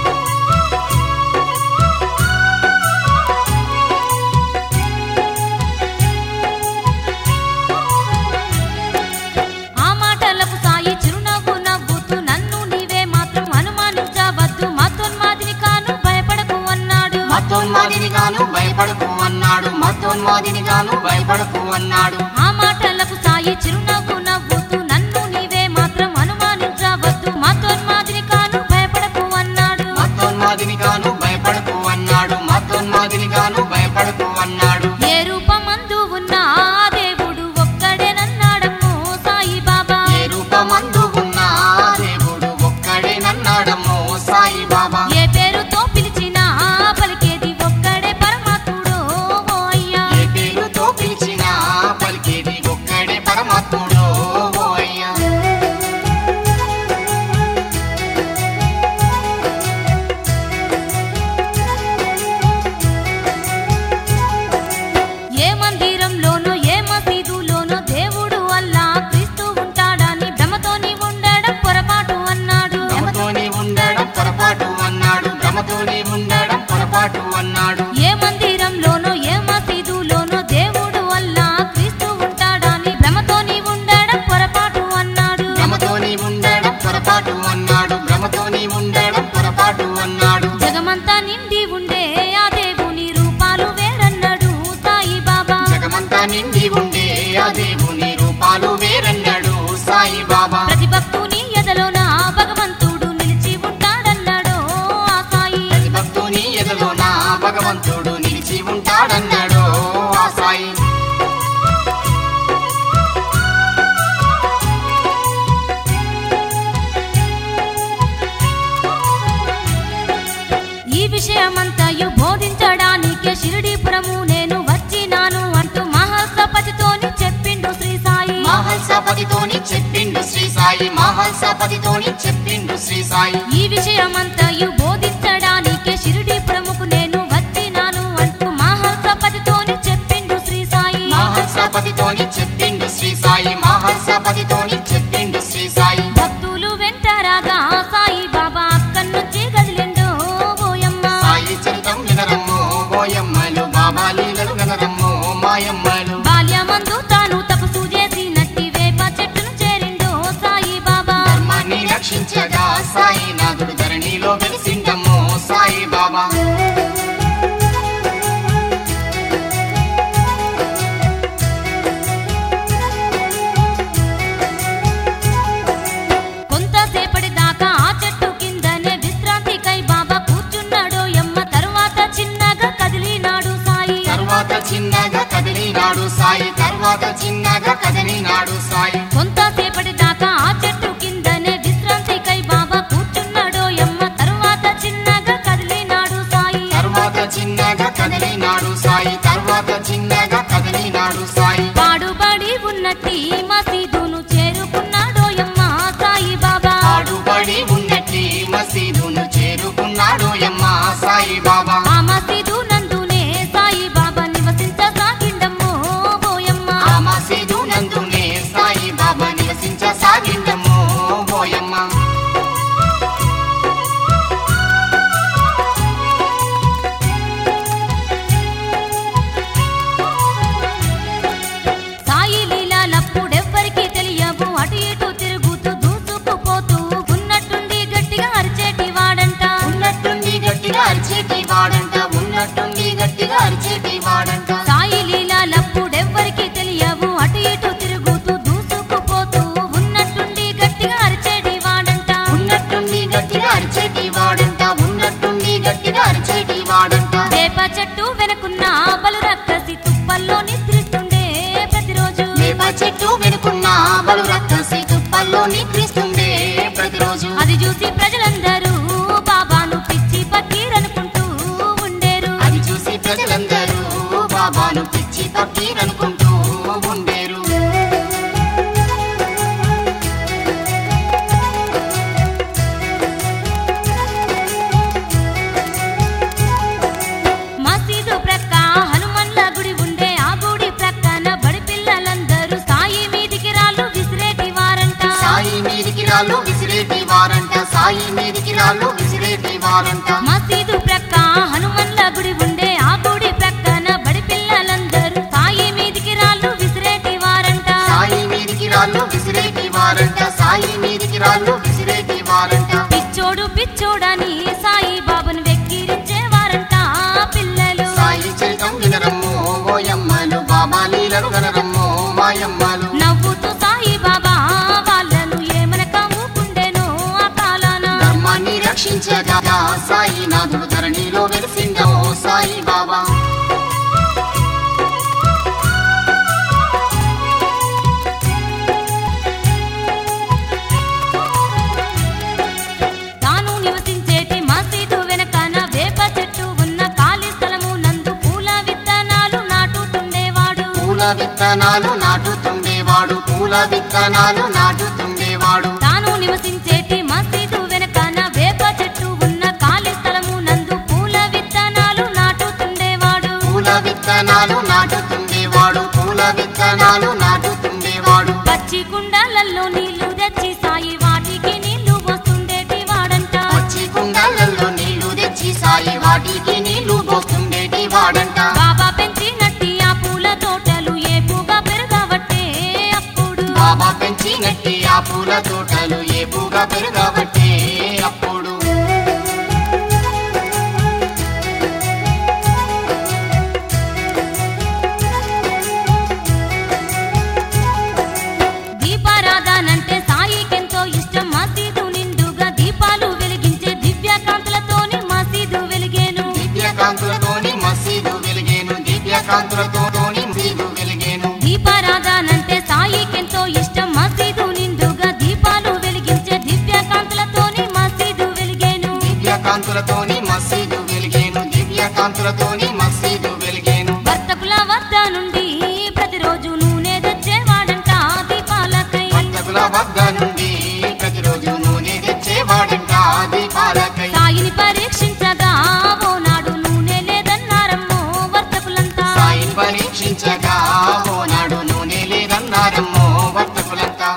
ఆ మాటలకు సాయి చిరునవ్వు నవ్వుతూ నన్ను నీవే మాత్రం అనుమానించవద్దు మతోన్మాదిని కాను భయపడకు అన్నాడు మత్తోన్మాదిని గాను భయపడకు అన్నాడు మత్తోన్మాదిని గాను భయపడకు అన్నాడు ఆ మాటలకు సాయి చిరునవ్వు నవ్వుతూ నన్ను నీవే మాత్రం అనుమానించవద్దు మాతోన్మాదిని కాను భయపడకు అన్నాడు మత్తోన్మాదిని గాను భయపడకు అన్నాడు మత్తోన్మాదిని గాను భయపడకు అన్నాడు ఏ రూపమందు ఉన్న ఆ దేవుడు ఒక్కడేనన్నాడమ్మో సాయి బాబా ఏ రూపమందు ఉన్న ఆ దేవుడు ఒక్కడే నన్నాడమ్మో సాయి బాబా ఏ పేరుతో పిలిచినా పలికేది ఒక్కడే పరమాత్ముడు ఓ అయ్యా ఏ పేరుతో పిలిచినా పలికేది ఒక్కడే పరమాత్ముడు ఓ అయ్యా ఏ మందిరంలోనో ఏ మసీదులోనో దేవుడు అల్లా క్రీస్తు ఉంటాడని భ్రమతోని ఉండడం పొరపాటు అన్నాడు భ్రమతోని ఉండడం పొరపాటు అన్నాడు భ్రమతోని ఉండడం పొరపాటు అన్నాడు ఏ మందిరంలోనో ఏ మసీదులోనో దేవుడు అల్లా క్రీస్తు ఉంటాడని భ్రమతోని ఉండడం పొరపాటు అన్నాడు భ్రమతోని ఉండడం పొరపాటు అన్నాడు భ్రమతోని ఉండడం పొరపాటు అన్నాడు జగమంతా నిండి ఉండే ఆ దేవుని రూపాలు వేరన్నాడు సాయి బాబా జగమంతా నిండి ఉండే ఆ దేవుని రూపాలు వేరన్నాడు సాయి బాబా ప్రతి భక్తుని ఎదలోన భగవంతుడు నిలిచి ఉంటాడన్నాడు ఆ సాయి ప్రతి భక్తుని ఎదలో నా భగవంతుడు నిలిచి ఉంటాడన్నాడు ఆ సాయి ఈ విషయమంతయు బోధించడానికే షిరిడీపురము నేను వచ్చినాను అంటూ మహాసపతితోని చెప్పిండు శ్రీ సాయి మహల్సపతితోని చెప్పిండు శ్రీ సాయి మహల్సపతితోని చెప్పిండు శ్రీ సాయి ఈ విషయమంతయు బోధించడానికే షిరిడీపురముకు నేను వచ్చినాను అంటూ మహాసపతితోని చెప్పిండు శ్రీ సాయి మహల్సపతితోని చెప్పిండు శ్రీ సాయి మహల్సపతితోని చెప్పిండు శ్రీ సాయి భక్తులు వెంటరాగా సాయి బాబా అక్కడి నుంచి గదిలిండు ఓయమ్మ సాయి చరితం వినరమ్ము ఓయమ్మలు బాబా లీలలు గనరమ్ము మాయమ్మలు బాల్యమందు తాను తపస్సు చేసి నట్టి వేప చెట్టును చేరిండు సాయి బాబా ధర్మాన్ని రక్షించగా సాయి నాథుడు ధరణిలో వెలిసిండమ్ము సాయి బాబా కొంతసేపటి దాకా ఆ చెట్టు కిందనే విశ్రాంతికై బాబా కూర్చున్నాడు ఎమ్మ తరువాత చిన్నగా కదిలినాడు సాయి తర్వాత చిన్నగా కదిలినాడు సాయి తర్వాత చిన్నగా కదిలినాడు సాయి కొంతసేపటి దాకా ఆ చెట్టు కిందనే విశ్రాంతికై బాబా కూర్చున్నాడు ఎమ్మ తరువాత చిన్నగా కదిలినాడు సాయి తర్వాత చిన్నగా కదిలినాడు సాయి తర్వాత చిన్నగా కదిలినాడు సాయి పాడుబడి ఉన్నట్టి మసీదును చేరుకున్నాడో ఎమ్మ సాయి బాబా ఆడుబడి ఉన్నట్టి మసీదును చేరుకున్నాడు యమ్మ సాయి బాబా ఆ మసీదు నందునే సాయి బాబా నివసించసాగిండమ్మో బోయమ్మ ఆ మసీదు నందునే సాయి బాబా నివసించసాగిండము బోయమ్మ సాయి లీలాలప్పుడెవ్వరికీ తెలియవు అటు ఇటు తిరుగుతూ దూసుకుపోతూ ఉన్నట్టుండి గట్టిగా అరిచేటి వాడంట ఉన్నట్టుండి గట్టిగా అరిచేటి వాడంట ఉన్నట్టుండి గట్టిగా అరిచేటి వాడంట సాయి లీలాలప్పుడెవ్వరికీ తెలియవు అటు ఇటు తిరుగుతూ దూసుకుపోతూ ఉన్నట్టుండి గట్టిగా అరిచేటి వాడంట ఉన్నట్టుండి గట్టిగా అరిచేటి వాడంట ఉన్నట్టుండి గట్టిగా అరిచేటి వాడంట వేప చెట్టు వెనుకున్న బలు రక్కసి తుప్పల్లో నిద్రిస్తుండే ప్రతిరోజు వేప చెట్టు వెనుకున్న బలు రక్కసి తుప్పల్లో నిద్రిస్తుండే ప్రతిరోజు అది చూసి ప్రజలందరూ బాబాను పిచ్చి పక్కీరనుకుంటూ ఉండేరు అది చూసి ప్రజలందరూ బాబాను పిచ్చి పక్కీరనుకుంటూ ఉండేరు మసీదు ప్రక్క హనుమన్ల గుడి ఉండే ఆ గుడి ప్రక్కన బడి పిల్లలందరూ సాయి మీదికి రాళ్ళు విసిరేటి వారంట సాయి మీదికి రాళ్ళు విసిరేటి వారంట సాయి మీదికి రాళ్ళు విసిరేటి వారంట మసీదు ప్రక్క హనుమన్ల గుడి ఉండే ఆ గుడి ప్రక్కన బడి పిల్లలందరూ సాయి మీదికి రాళ్ళు విసిరేటి వారంట సాయి మీదికి రాళ్ళు విసిరేటి వారంట సాయి మీదికి రాళ్ళు విసిరేటి వారంట పిచ్చోడు పిచ్చోడని సాయి బాబాను వెక్కిరించే వారంట ఆ పిల్ల సాయినాథుడు ధరణిలో వెలిసిందో సాయి బాబా తాను నివసించేటి మసీదు వెనకాన వేప చెట్టు ఉన్న ఖాళీ స్థలము నందు పూల విత్తనాలు నాటుతుండేవాడు పూల విత్తనాలు నాటుతుండేవాడు పూల విత్తనాలు నాటుతుండేవాడు తాను నివసించేటి మసీదు వెనకాన వేప చెట్టు ఉన్న ఖాళీ స్థలము నందు పూల విత్తనాలు నాటుతుండేవాడు పూల విత్తనాలు నాటుతుండేవాడు పూల విత్తనాలు నాటుతుండేవాడు పచ్చి కుండలలో నీళ్లు తెచ్చి సాయి వాటికి నీళ్లు పోస్తుండేటి వాడంట వచ్చి కుండలలో నీళ్లు తెచ్చి సాయి వాటికి నీళ్లు పోస్తుండేటి వాడంట బాబా పెంచినట్టి ఆ పూల తోటలు ఏపుగా పెరగబట్టే అప్పుడు బాబా పెంచినట్టి ఆ పూల తోటలు ఏపుగా పెరగబట్టే అప్పుడు దీపారాధనంటే సాయికెంతో ఇష్టం మసీదు నిండుగా దీపాలు వెలిగించే దివ్య కాంతులతోని మసీదు వెలిగేను దివ్యకాంతులతోని మసీదు వెలిగేను దివ్యకాంతులతోని మసీదు వెలిగేను దీపారాధనంటే సాయికెంతో ఇష్టం మసీదు నిండుగా దీపాలు వెలిగించే దివ్య కాంతులతోని మసీదు వెలిగేను దివ్యకాంతులతోని మసీదు వెలిగేను దివ్యకాంతులతోని మసీదు వెలిగేను వర్తకుల వద్ద నుండి ప్రతిరోజు నూనె తెచ్చేవాడంట దీపాలకై వర్తకుల వద్ద నుండి ప్రతిరోజు నూనె తెచ్చేవాడంట దీపాలకై సాయిని పరీక్షించగా ఓనాడు నూనె లేదన్నారమ్మో వర్తకులంతా సాయిని పరీక్షించగా ఓనాడు నూనె లేదన్నారమ్మో వర్తకులంతా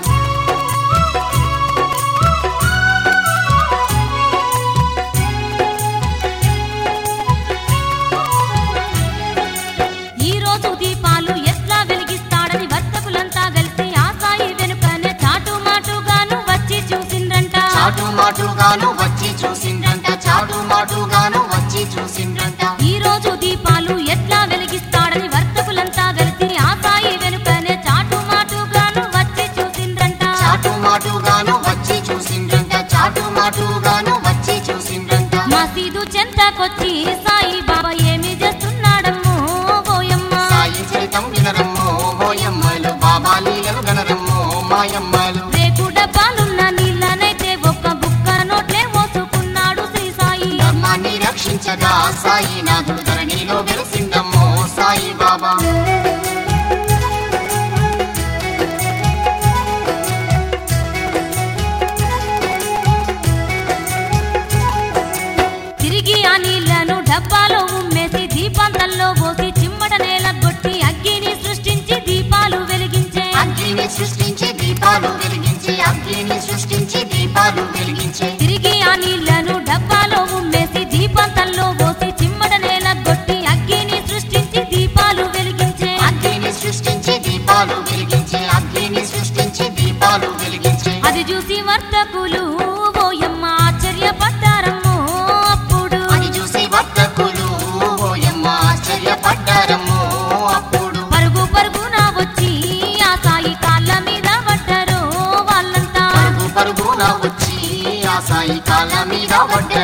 ఈ రోజు దీపాలు ఎట్లా వెలిగిస్తాడని వర్తకులంతా కలిసి ఆ సాయి వెనుకనే చాటు మాటుగాను వచ్చి చూసిండ్రంట చాటు మాటుగాను వచ్చి చూసిండ్రంట చాటు మాటుగాను వచ్చి చూసిండ్రంట ఈ రోజు దీపాలు ఎట్లా వెలిగిస్తాడని వర్తకులంతా కలిసి ఆ సాయి వెనుకనే చాటు మాటుగాను వచ్చి చూసిండ్రంట చాటు మాటుగాను వచ్చి చూసిండ్రంట చాటు మాటుగాను వచ్చి చూసిండ్రంట మసీదు చెంతకొచ్చి సాయి బాబా ఏమి చేస్తున్నాడమ్మో ఓయమ్మ సాయి చరితం వినరమ్మో హోయమ్మలు బాబా లీలలు గనరమ్మో మాయమ్మలు రేకు డబ్బాలున్న నీళ్ళనైతే ఒక్క బుక్క నోట్లే మోసుకున్నాడు శ్రీ సాయి ధర్మాన్ని రక్షించగా సాయినాథుడు ధరణిలో వెలిసిందమ్మో సాయి బాబా తిరిగి ఆ నీళ్లను డబ్బాలో ఉమ్మేసి దీపాంతంలో పోసి చిమ్మట నేల కొట్టి అగ్గిని సృష్టించి దీపాలు వెలిగించే అగ్నిని సృష్టించి దీపాలు వెలిగించే అగ్నిని సృష్టించి దీపాలు వెలిగించే తిరిగి ఆ నీళ్లను డబ్బాలో ఉమ్మేసి దీపాంతంలో పోసి చిమ్మట నేల కొట్టి అగ్గిని సృష్టించి దీపాలు వెలిగించే అగ్నిని సృష్టించి దీపాలు వెలిగించే అగ్నిని సృష్టించి దీపాలు వెలిగించే అది చూసి వర్తకులు ఓయమ్మ ఆశ్చర్యపడ్డారమ్మో అప్పుడు అది చూసి వర్తకులు ఓయమ్మ ఆశ్చర్యపడ్డారమ్మో అప్పుడు పరుగు పరుగున వచ్చి ఆ సాయి కాళ్ళ మీద పడ్డారు వాళ్ళంతా పరుగు పరుగున వచ్చి ఆ సాయి కాళ్ళ మీద పడ్డారు